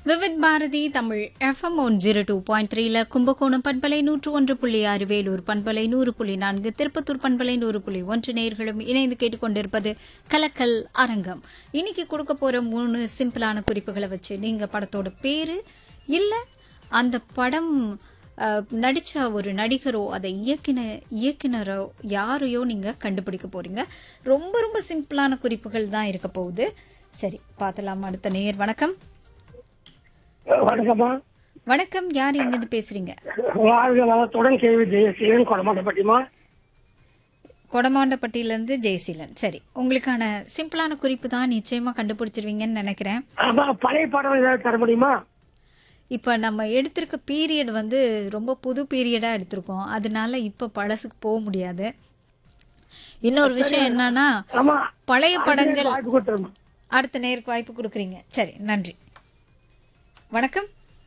Vividh Bharati Tamil FM one zero two point த்ரீல கும்பகோணம் பண்பலை நூற்று ஒன்று புள்ளி ஆறு வேலூர் பண்பலை நூறு புள்ளி நான்கு திருப்பத்தூர் பண்பலை நூறு புள்ளி ஒன்று நேர்களும் இணைந்து கேட்டுக்கொண்டிருப்பது கலக்கல் அரங்கம் இன்னைக்கு கொடுக்க போற மூணு சிம்பிளான குறிப்புகளை வச்சு நீங்க படத்தோட பேரு இல்ல அந்த படம் அஹ், நடிச்ச ஒரு நடிகரோ அதை இயக்கின இயக்குனரோ யாரையோ நீங்க கண்டுபிடிக்க போறீங்க ரொம்ப ரொம்ப சிம்பிளான குறிப்புகள் தான் இருக்க போகுது சரி பார்க்கலாம் அடுத்த நேர் வணக்கம் வணக்கம்மா வணக்கம் யார் எங்கிருந்து பேசுறீங்க வாழ்க வளத்துடன் கேள்வி ஜெயசீலன் கொடமாட்டப்பட்டிமா கொடமாண்டப்பட்டியில இருந்து ஜெயசீலன் சரி உங்களுக்கான சிம்பிளான குறிப்பு தான் நிச்சயமா கண்டுபிடிச்சிருவீங்கன்னு நினைக்கிறேன் ஆமா பழைய படம் ஏதாவது தர முடியுமா இப்போ நம்ம எடுத்திருக்க பீரியட் வந்து ரொம்ப புது பீரியடா எடுத்திருக்கோம் அதனால இப்போ பழசுக்கு போக முடியாது இன்னொரு விஷயம் என்னன்னா ஆமா பழைய படங்கள் வாய்ப்பு கொடுத்துருமா அடுத்த நேருக்கு வாய்ப்பு கொடுக்குறீங்க சரி நன்றி வணக்கம்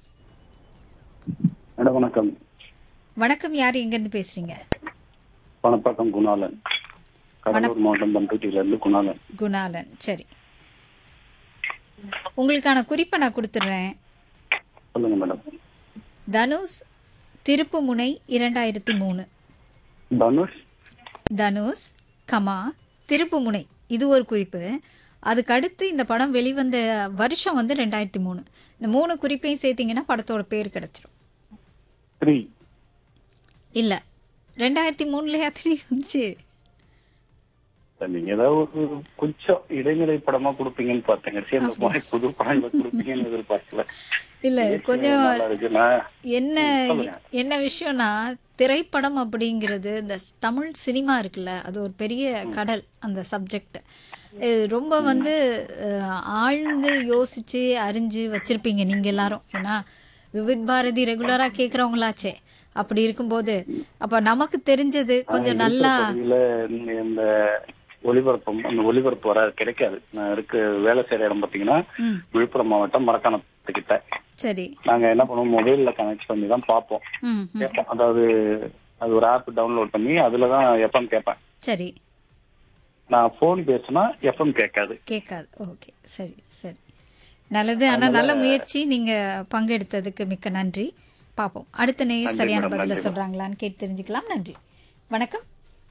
மேடம் வணக்கம் வணக்கம் யார் எங்கேருந்து பேசுறீங்க பணப்பாக்கம் குணாலன் கடலூர் மாவட்டம் பண்ருட்டியில இருந்து குணாலன் குணாலன் சரி உங்களுக்கான குறிப்பை நான் கொடுத்துட்றேன் சொல்லுங்க மேடம் தனுஷ் திருப்புமுனை இரண்டாயிரத்தி மூணு தனுஷ் தனுஷ் கமா திருப்புமுனை இது ஒரு குறிப்பு அதுக்கு அடுத்து இந்த படம் வெளிவந்த வருஷம் வந்து ரெண்டாயிரத்தி மூணு இந்த மூணு குறிப்பையும் சேர்த்தீங்கன்னா படத்தோட பேர் கிடைச்சிரும் த்ரீ இல்லை ரெண்டாயிரத்தி மூணுலயா த்ரீ வந்துச்சு நீங்க ஏதாவது ஒரு கொஞ்சம் இடைநிலை படமா கொடுப்பீங்கன்னு பார்த்தேங்க சரி இந்த மாதிரி புது படங்களை கொடுப்பீங்கன்னு எதிர்பார்க்கல இல்லை கொஞ்சம் நல்லா இருக்குண்ணா என்ன என்ன விஷயம்னா திரைப்படம் அப்படிங்கிறது இந்த தமிழ் சினிமா இருக்குல்ல அது ஒரு பெரிய கடல் அந்த சப்ஜெக்ட் ரொம்ப வந்து அஹ், ஆழ்ந்து யோசிச்சு அறிஞ்சு வச்சிருப்பீங்க நீங்க எல்லாரும் ஏன்னா விவித் பாரதி ரெகுலரா கேக்குறவங்களாச்சே அப்படி இருக்கும்போது அப்ப நமக்கு தெரிஞ்சது கொஞ்சம் நல்லா பகுதியில இந்த- இந்த ஒளிபரப்பம் அந்த ஒளிபரப்பு வர கிடைக்காது நான் இருக்க வேலை செய்யற இடம் பாத்தீங்கன்னா ம் விழுப்புரம் மாவட்டம் மரக்காணத்துக்கிட்ட சரி நாங்க என்ன பண்ணுவோம் மொபைல்ல கனெக்ட் பண்ணி தான் பார்ப்போம் ம் ம், கேட்போம் அதாவது அது ஒரு ஆப் டவுன்லோட் பண்ணி அதுல தான் எஃப்எம் கேட்பேன் சரி நான் ஃபோன் பேசினா எஃப்எம் கேட்காது கேட்காது ஓகே சரி சரி நல்லது ஆனா நல்ல முயற்சி நீங்க பங்கெடுத்ததுக்கு மிக்க நன்றி பார்ப்போம் அடுத்த நேயர் சரியான மேடம், பதில நன்றி சொல்றாங்களான்னு கேட்டு தெரிஞ்சுக்கலாம் நன்றி வணக்கம்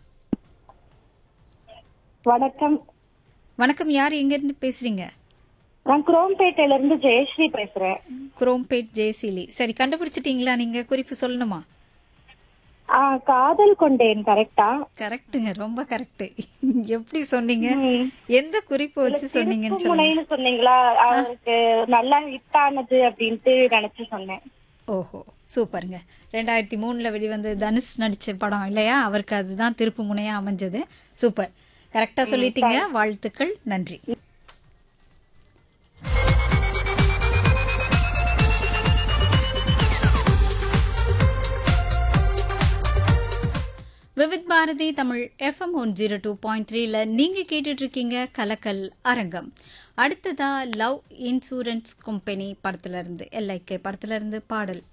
வணக்கம் வணக்கம் யார் எங்க இருந்து பேசுறீங்க நான் குரோம்பேட்டையில இருந்து ஜெயஸ்ரீ பேசுறேன் குரோம்பேட் ஜெயசீலி சரி கண்டுபிடிச்சிட்டீங்களா நீங்க குறிப்பு சொல்லணுமா ஆ, காதல் கொண்டேன் கரெக்டா கரெக்ட்டுங்க ரொம்ப கரெக்ட் எப்படி சொன்னீங்க எந்த குறிப்பு வச்சு சொன்னீங்கன்னு சொல்லுங்க முனைன்னு சொன்னீங்களா அவருக்கு நல்லா ஹிட் ஆனது அப்படின்ட்டு நினைச்சு சொன்னேன் ஓஹோ சூப்பருங்க ரெண்டாயிரத்தி மூணுல வெளிவந்து தனுஷ் நடிச்ச படம் இல்லையா அவருக்கு அதுதான் திருப்பு முனையா அமைஞ்சது சூப்பர் கரெக்டா சொல்லிட்டீங்க வாழ்த்துக்கள் நன்றி Vividh Bharati Tamil FM one zero two point த்ரீல நீங்க கேட்டுட்டு இருக்கீங்க கலக்கல் அரங்கம் அடுத்ததா லவ் இன்சூரன்ஸ் கம்பெனி படத்துல இருந்து எல்ஐகே படத்துல இருந்து பாடல்